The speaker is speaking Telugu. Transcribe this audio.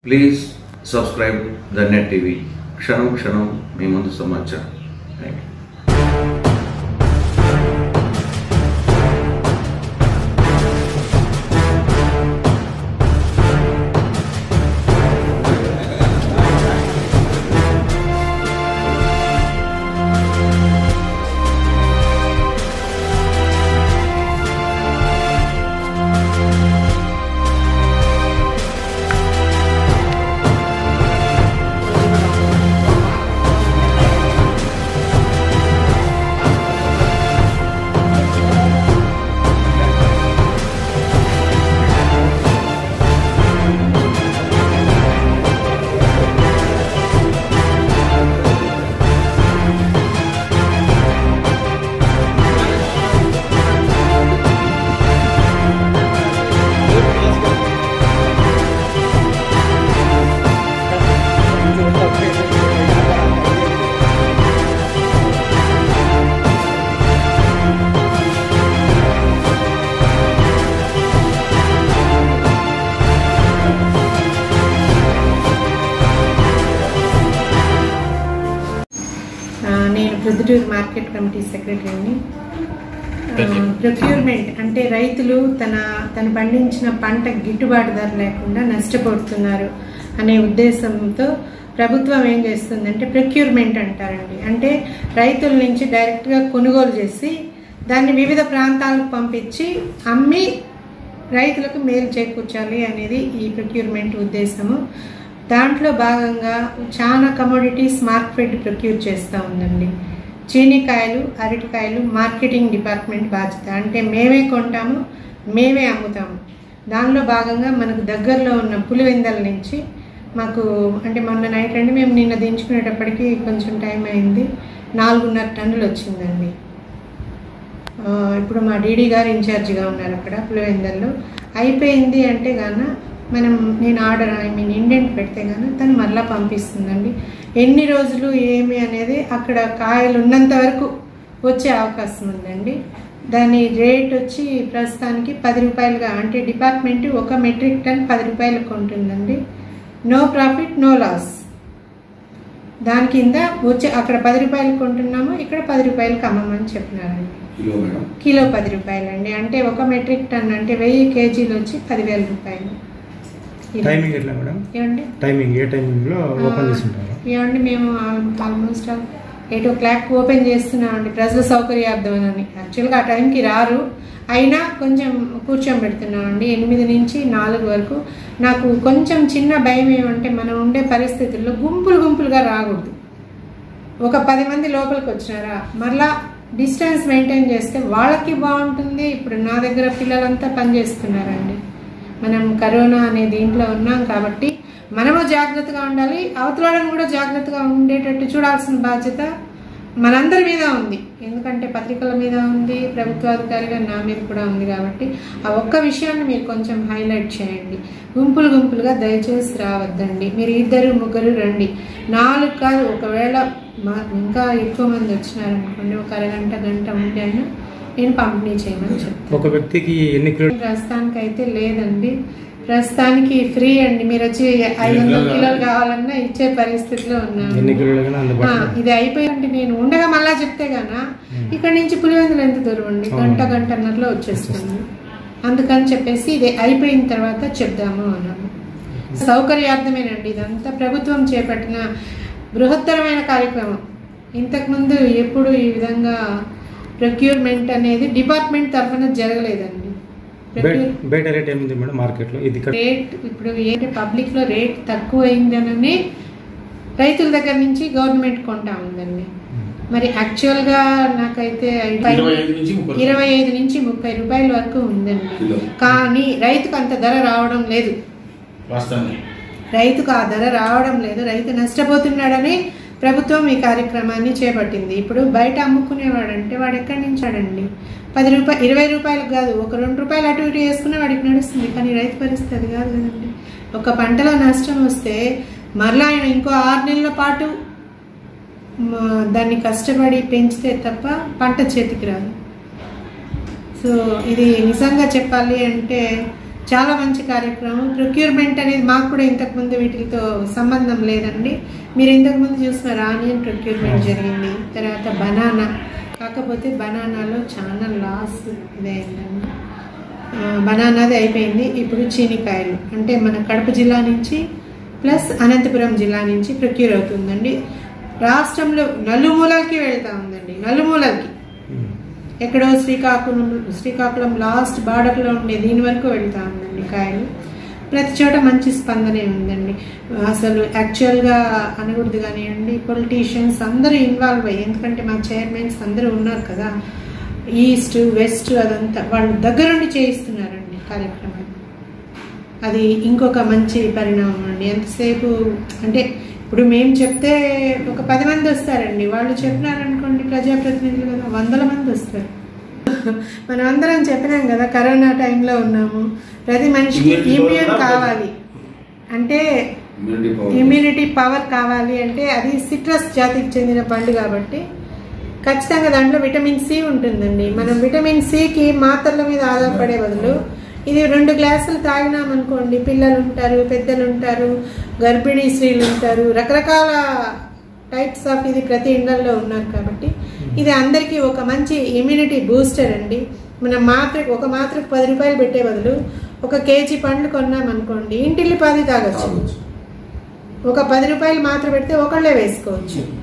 Please subscribe the net TV క్షణం క్షణం మీ ముందు సమాచారం థ్యాంక్ యూ ఆ, నేను ప్రొద్దుటూరు మార్కెట్ కమిటీ సెక్రటరీని ప్రొక్యూర్మెంట్ అంటే రైతులు తన తను పండించిన పంట గిట్టుబాటు ధర లేకుండా నష్టపోతున్నారు అనే ఉద్దేశంతో ప్రభుత్వం ఏం చేస్తుందంటే ప్రొక్యూర్మెంట్ అంటారండి అంటే రైతుల నుంచి డైరెక్ట్గా కొనుగోలు చేసి దాన్ని వివిధ ప్రాంతాలకు పంపించి అమ్మి రైతులకు మేలు చేకూర్చాలి అనేది ఈ ప్రొక్యూర్మెంట్ ఉద్దేశము దాంట్లో భాగంగా చాలా కమోడిటీస్ మార్కెట్ ప్రొక్యూర్ చేస్తూ ఉందండి చీనికాయలు అరటికాయలు మార్కెటింగ్ డిపార్ట్మెంట్ బాధ్యత అంటే మేమే కొంటాము మేమే అమ్ముతాము దానిలో భాగంగా మనకు దగ్గరలో ఉన్న పులివెందల నుంచి మాకు అంటే మొన్న నైట్ అండి మేము నిన్న దించుకునేటప్పటికి కొంచెం టైం అయింది నాలుగున్నర టన్నులు వచ్చిందండి ఆ, ఇప్పుడు మా డీడీ గారు ఇన్ఛార్జిగా ఉన్నారు అక్కడ పులివెందల్లో అయిపోయింది అంటే గాన మనం నేను ఆర్డర్ ఐ మీన్ ఇండెంట్ పెడితే గాన తను మళ్ళీ పంపిస్తుందండి ఎన్ని రోజులు ఏమి అనేది అక్కడ కాయలు ఉన్నంత వరకు వచ్చే అవకాశం ఉందండి దాని రేట్ వచ్చి ప్రస్తుతానికి పది రూపాయలుగా అంటే డిపార్ట్మెంట్ ఒక మెట్రిక్ టన్ పది రూపాయలకు కొంటుందండి నో ప్రాఫిట్ నో లాస్ దాని కింద వచ్చే అక్కడ పది రూపాయలు కొంటున్నాము ఇక్కడ పది రూపాయలకి అమ్మమని చెప్పినారండి కిలో మేడం కిలో పది రూపాయలండి అంటే ఒక మెట్రిక్ టన్ అంటే వెయ్యి కేజీలు వచ్చి పదివేల రూపాయలు ఇది. టైమింగ్ ఎట్లా మేడం ఏమండి టైమింగ్ ఏ టైమింగ్లో ఓపెన్ చేసి ఉంటారు ఏమండి మేము almost eight o'clock open చేస్తున్నామండి ప్రజల సౌకర్యార్థం అని యాక్చువల్గా ఆ టైంకి రారు అయినా కొంచెం కూర్చోబెడుతున్నామండి ఎనిమిది నుంచి నాలుగు వరకు నాకు కొంచెం చిన్న భయం ఏమంటే మనం ఉండే పరిస్థితుల్లో గుంపులు గుంపులుగా రాకూడదు ఒక పది మంది లోపలికి వచ్చినారా మరలా డిస్టెన్స్ మెయింటైన్ చేస్తే వాళ్ళకి బాగుంటుంది ఇప్పుడు నా దగ్గర పిల్లలంతా పనిచేస్తున్నారండి మనం కరోనా అనే దీంట్లో ఉన్నాం కాబట్టి మనము జాగ్రత్తగా ఉండాలి అవతలను కూడా జాగ్రత్తగా ఉండేటట్టు చూడాల్సిన బాధ్యత మనందరి మీద ఉంది ఎందుకంటే పత్రికల మీద ఉంది ప్రభుత్వాధికారిగా నా మీద కూడా ఉంది కాబట్టి ఆ ఒక్క విషయాన్ని మీరు కొంచెం హైలైట్ చేయండి గుంపులు గుంపులుగా దయచేసి రావద్దండి మీరు ఇద్దరు ముగ్గురు రండి నాలుగు కాదు ఒకవేళ మా- ఇంకా ఎక్కువ మంది వచ్చినారనుకోండి ఒక అరగంట గంట ఉంటే అయినా నేను పంపిణీ చేయమని చెప్తాను ఒక వ్యక్తికి ఎన్ని కిలో ప్రస్తుతానికి అయితే లేదండి ప్రస్తుతానికి ఫ్రీ అండి మీరు వచ్చి ఐదు వందల కిలోలు కావాలన్నా ఇచ్చే పరిస్థితిలో ఎన్ని ఉన్నాను కిలోలు కానీ ఆ, అందుబాటులో ఇది అయిపోయింది నేను ఉండగా మళ్ళా చెప్తే గాన ఇక్కడ నుంచి పులివెందులు ఎంత దూరం అండి గంట గంటన్నరలో వచ్చేస్తుంది అందుకని చెప్పేసి ఇది అయిపోయిన తర్వాత చెప్దాము అన్నాను సౌకర్యార్థమేనండి ఇదంతా ప్రభుత్వం చేపట్టిన బృహత్తరమైన కార్యక్రమం ఇంతకుముందు ఎప్పుడు ఈ విధంగా ప్రొక్యూర్మెంట్ అనేది డిపార్ట్మెంట్ తరఫున జరగలేదండి బయట Procure- బయట రేట్ ఏముంది మేడం మార్కెట్లో ఇది ఇక్కడ రేట్ ఇప్పుడు ఏంటి పబ్లిక్ లో రేట్ తక్కువ అయిందనని రైతుల దగ్గర నుంచి గవర్నమెంట్ కొంటా ఉందండి మరి యాక్చువల్ గా నాకైతే ఐదు- ఇరవై ఐదు నుంచి ముప్పై ఇరవై ఐదు నుంచి ముప్పై రూపాయల వరకు ఉందండి కిలో. కానీ రైతుకు అంత ధర రావడం లేదు వాస్తవమే రైతుకు ఆ ధర రావడం లేదు రైతు నష్టపోతున్నాడని ప్రభుత్వం ఈ కార్యక్రమాన్ని చేపట్టింది ఇప్పుడు బయట అమ్ముకునేవాడంటే వాడు ఎక్కడి నుంచి ఆడండి పది రూపాయలు ఇరవై రూపాయలకు కాదు ఒక రెండు రూపాయలు అటు ఇటు వేసుకునే వాడికి నడుస్తుంది కానీ రైతు పరిస్థితి అది కాదు కదండి ఒక పంటలో నష్టం వస్తే మరలా ఆయన ఇంకో ఆరు నెలల పాటు మ, దాన్ని కష్టపడి పెంచితే తప్ప పంట చేతికి రాదు సో ఇది నిజంగా చెప్పాలి అంటే చాలా మంచి కార్యక్రమం ప్రొక్యూర్మెంట్ అనేది మాకు కూడా ఇంతకుముందు వీటితో సంబంధం లేదండి మీరు ఇంతకుముందు చూసిన ఆనియన్ ప్రొక్యూర్మెంట్ జరిగింది తర్వాత బనానా కాకపోతే బనానాలో చాలా లాస్ ఇదైందండి ఆ, బనానాది అయిపోయింది ఇప్పుడు చీనికాయలు అంటే మన కడప జిల్లా నుంచి ప్లస్ అనంతపురం జిల్లా నుంచి ప్రొక్యూర్ అవుతుందండి రాష్ట్రంలో నలుమూలలకి వెళ్తా ఉందండి నలుమూలలకి ఉమ్. ఎక్కడో శ్రీకాకుళం శ్రీకాకుళం లాస్ట్ బార్డర్లో ఉండే దీని వరకు వెళ్తా ఉందండి కాయలు ప్రతి చోట మంచి స్పందనే ఉందండి అసలు యాక్చువల్గా అనకూడదు కానివ్వండి పొలిటీషియన్స్ అందరూ ఇన్వాల్వ్ అయ్యి ఎందుకంటే మా చైర్మన్స్ అందరూ ఉన్నారు కదా ఈస్ట్ వెస్ట్ అదంతా వాళ్ళు దగ్గరుండి చేయిస్తున్నారండి కార్యక్రమం అది ఇంకొక మంచి పరిణామం అండి ఎంతసేపు అంటే ఇప్పుడు మేము చెప్తే ఒక పది మంది వస్తారండి వాళ్ళు చెప్పినారనుకోండి ప్రజాప్రతినిధులు కదా వందల మంది వస్తారు మనం అందరం చెప్పినాం కదా కరోనా టైంలో ఉన్నాము ప్రతి మనిషికి Immunity power ఇమ్యూన్ కూడా కావాలి అంటే ఇమ్యూనిటీ పవర్ ఇమ్యూనిటీ పవర్ కావాలి అంటే అది సిట్రస్ జాతికి చెందిన పండు కాబట్టి ఖచ్చితంగా దాంట్లో విటమిన్ సి ఉంటుందండి మనం విటమిన్ సికి మాత్రల మీద ఆధారపడే బదులు ఇది రెండు గ్లాసులు తాగినామనుకోండి పిల్లలు ఉంటారు పెద్దలు ఉంటారు గర్భిణీ స్త్రీలు ఉంటారు రకరకాల టైప్స్ ఆఫ్ ఇది ప్రతి ఇళ్లలో ఉన్నారు కాబట్టి ఇది అందరికీ ఒక మంచి ఇమ్యూనిటీ బూస్టర్ అండి మనం మాత్ర ఒక మాత్రకు పది రూపాయలు పెట్టే బదులు ఒక కేజీ పండ్లు కొన్నామనుకోండి ఇంటిల్లి పాది తాగొచ్చు తాగొచ్చు ఒక పది రూపాయలు మాత్రం పెడితే ఒకళ్ళే వేసుకోవచ్చు